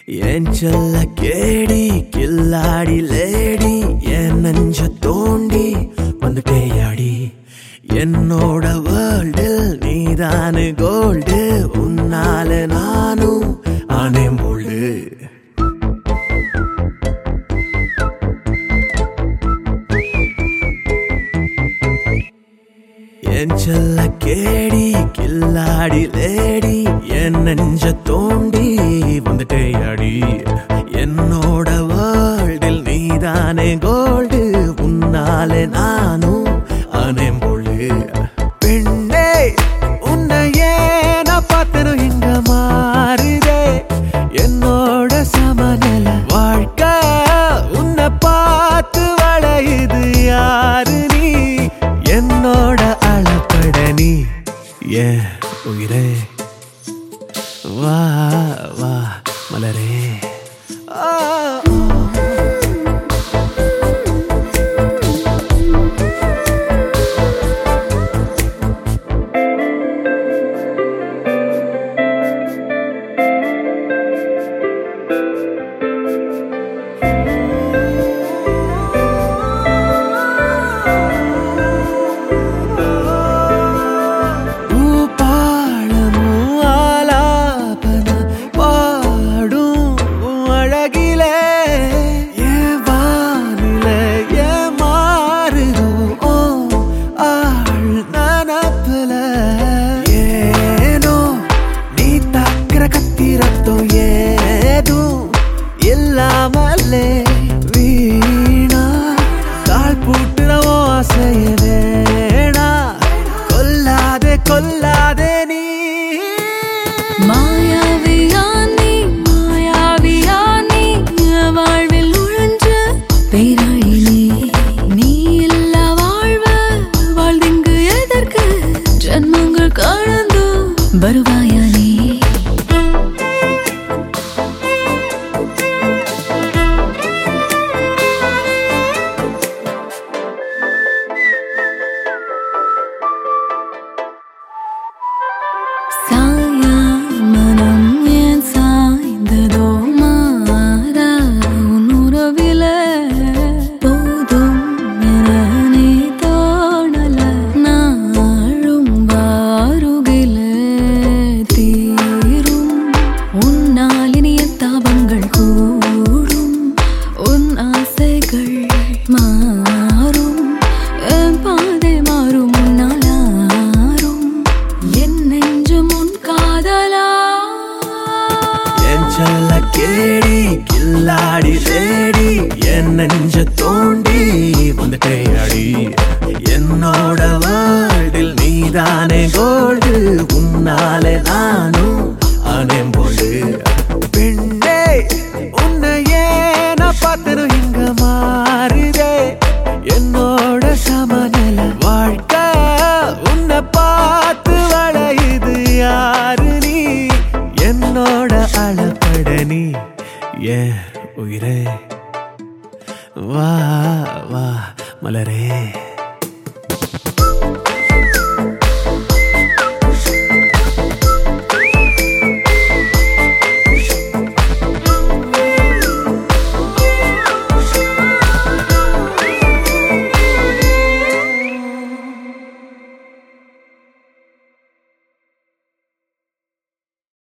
என் செல்ல கேடி கில்லாடி லேடி என் நெஞ்ச தோண்டி வந்துட்டேயாடி என்னோட வேர்ல்டில் நீதானு கோல்டு உன்னால நானும் ஆனேன் போல்டு என் செல்ல கேடி கில்லாடி லேடி என் நெஞ்ச தோண்டி வந்துட்டேயாடி என்னோட வேர்ல்டில் நீதானே கோல்டு உன்னாலே நானும் ஆனேன் போலு பெண்ணே உன்னை ஏன பார்த்தனும் இங்க மாறுதே என்னோட சமநில வாழ்க்கை உன்னை பார்த்து வளையுது யாரு நீ என்னோட அளப்பட நீ ஏன் உயிரே வா வா மலரே ஆ பூபாளமும் ஆலாபன பாடும் அழகிலே ஏன் வானிலை ஏன் மாறுதோ ஓ ஆள் நனப்புல ஏனோ நீ தாக்குற கத்திரத்தம் ஏதும் இல்லாமலே வீணா கால் பூட்டுறவோ ஆசைய வேணா கொல்லாதே கொல்லாதே நீ மாயாவியா நீ மாயாவியா நீ என் வாழ்வில் நுழைஞ்ச பேராழி நீ நீ இல்லா வாழ்வ வாழ்ந்திங்கு எதற்கு ஜன்மங்கள் கடந்து வருவாயா நீ சாயா மனம் ஏன் சாய்ந்ததோ மாறா உன் உறவிலே போதும் என நீ தோணல நாளும் வாருகிலே தீரும் உன்னால் இனிய தாபங்கள் கூடும் உன் ஆசைகள் மாறும் என் பாதை மாறும் உன்னால் ஆறும் என் நெஞ்சம் உன் காதலா என் செல்ல கேடி கில்லாடி லேடி என் நெஞ்ச தோண்டி வந்துட்டே அடி என்னோட வேர்ல்டில் நீதானே கோல்டு உன்னாலே நானும் ஆனேன் போல்டு பெண்ணே உன்னை ஏன பார்த்தனும் இங்க மாறுதே என்னோட சமநில வாழ்க்கை உன்னை பார்த்து வளையுது யாரு நீ என்னோட அளப்பட நீ ஏன் உயிரே வா வா மலரே